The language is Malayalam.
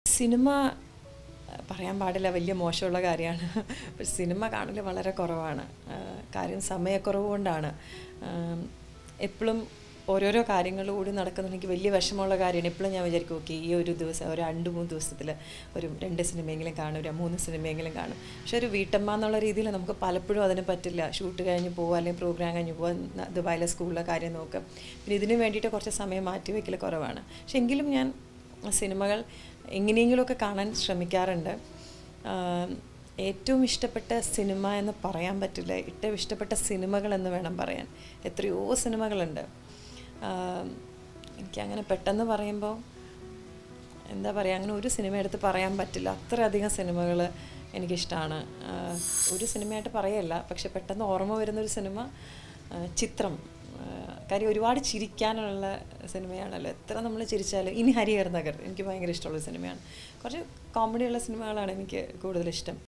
സിനിമ പറയാൻ പാടില്ല വലിയ മോശമുള്ള കാര്യമാണ് പക്ഷെ സിനിമ കാണൽ വളരെ കുറവാണ് ആ, കാര്യം സമയക്കുറവ് കൊണ്ടാണ് എപ്പോഴും ഓരോരോ കാര്യങ്ങൾ കൂടി നടക്കുന്നത് എനിക്ക് വലിയ വിഷമമുള്ള കാര്യമാണ് എപ്പോഴും ഞാൻ വിചാരിക്കും ഓക്കെ ഈ ഒരു ദിവസം ഒരു രണ്ട് മൂന്ന് ദിവസത്തിൽ ഒരു രണ്ട് സിനിമയെങ്കിലും കാണും ഒരു മൂന്ന് സിനിമയെങ്കിലും കാണും പക്ഷെ ഒരു വീട്ടമ്മ എന്നുള്ള രീതിയിൽ നമുക്ക് പലപ്പോഴും അതിന് പറ്റില്ല ഷൂട്ട് കഴിഞ്ഞ് പോവുക അല്ലെങ്കിൽ പ്രോഗ്രാം കഴിഞ്ഞ് പോവുക ദുബായിലെ സ്കൂളിലെ കാര്യം നോക്കുക പിന്നെ ഇതിന് വേണ്ടിയിട്ട് കുറച്ച് സമയം മാറ്റി വയ്ക്കൽ കുറവാണ് പക്ഷെ എങ്കിലും ഞാൻ സിനിമകൾ എങ്ങനെയെങ്കിലുമൊക്കെ കാണാൻ ശ്രമിക്കാറുണ്ട് ആം, ഏറ്റവും ഇഷ്ടപ്പെട്ട സിനിമ എന്ന് പറയാൻ പറ്റില്ല ഏറ്റവും ഇഷ്ടപ്പെട്ട സിനിമകൾ എന്ന് വേണം പറയാൻ എത്രയോ സിനിമകളുണ്ട് ആം, എനിക്കങ്ങനെ പെട്ടെന്ന് പറയുമ്പോൾ എന്താ പറയുക അങ്ങനെ ഒരു സിനിമ എടുത്ത് പറയാൻ പറ്റില്ല അത്രയധികം സിനിമകൾ എനിക്കിഷ്ടമാണ് ആഹ് ഒരു സിനിമയായിട്ട് പറയല്ല പക്ഷെ പെട്ടെന്ന് ഓർമ്മ വരുന്നൊരു സിനിമ ആഹ് ചിത്രം ആഹ് കാര്യം ഒരുപാട് ചിരിക്കാനുള്ള സിനിമയാണല്ലോ എത്ര നമ്മൾ ചിരിച്ചാലും ഇനി ഹരിഹർ നഗർ എനിക്ക് ഭയങ്കര ഇഷ്ടമുള്ള സിനിമയാണ് കുറച്ച് കോമഡിയുള്ള സിനിമകളാണ് എനിക്ക് കൂടുതൽ ഇഷ്ടം